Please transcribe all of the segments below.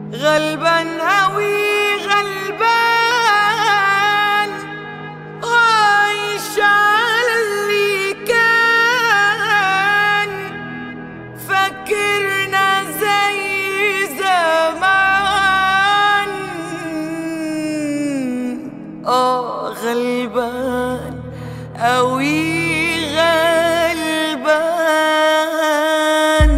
غلبان أوي غلبان عايش على اللي كان فاكرنا زي زمان اه غلبان أوي غلبان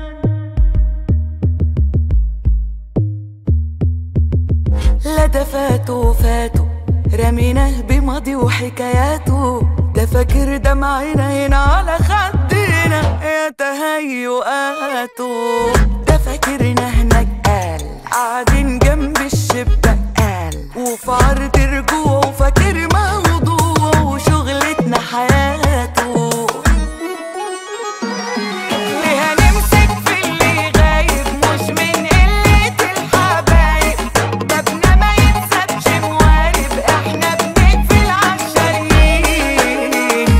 لا ده فاتوا فاتوا رميناه بماضي وحكاياته ده فاكر دمعنا هنا على خدنا يا تهيؤاته ده فاكرنا هناك قال قاعدين جنب الشباك قال وفي عرض رجوعه وفاكر موضوعه وشغلتنا حياته ليه هنمسك في اللي غايب مش من قلة الحبايب بابنا ما يتسابش موارب احنا بنقفل عالشاريين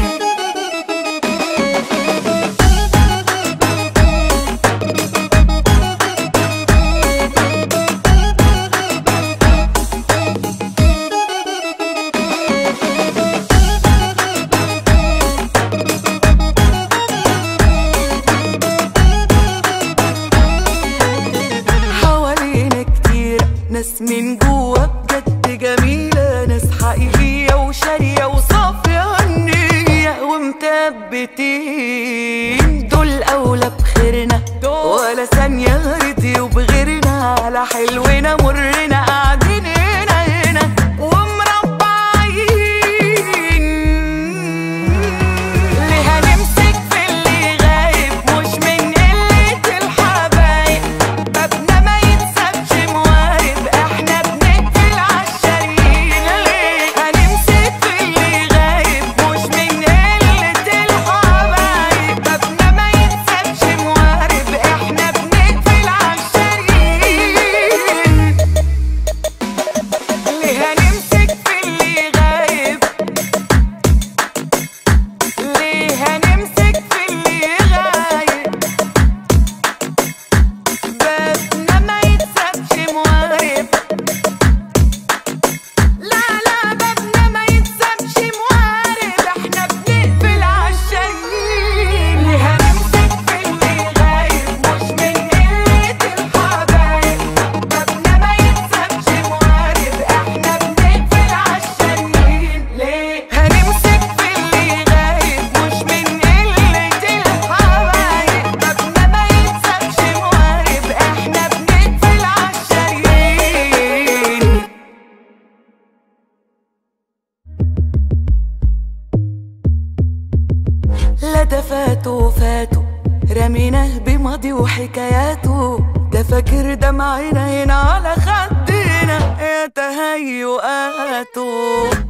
حوالينا كتير ناس من جوا بجد جميلة ناس حقيقية وشارية وصافية النية ومثبتين دول أولى بخيرنا ولا ثانية رضيوا بغيرنا على حلونا مرنا قاعدين هنا هنا ومربعين ليه هنمسك في اللي غايب مش من قلة الحبايب بابنا ما يتسابش موارب احنا بنقفل عالشاريين ليه هنمسك في اللي غايب مش من قلة الحبايب بابنا ما يتسابش موارب احنا بنقفل عالشاريين ليه هنمسك في اللي غايب ليه هنمسك في اللي غايب بابنا ما يتسابش موارب لا لا بابنا ما يتسابش موارب احنا بنقفل عالشاريين ليه هنمسك في اللي غايب مش من قلة الحبايب بابنا ما يتسابش موارب احنا بنقفل عالشاريين ليه هنمسك في اللي غايب مش من قلة الحبايب بابنا ما يتسابش موارب احنا بنقفل عالشاريين لا ده فاتوا فاتوا رميناه بماضي وحكاياته ده فاكر دمعنا هنا على خدنا يا تهيؤاته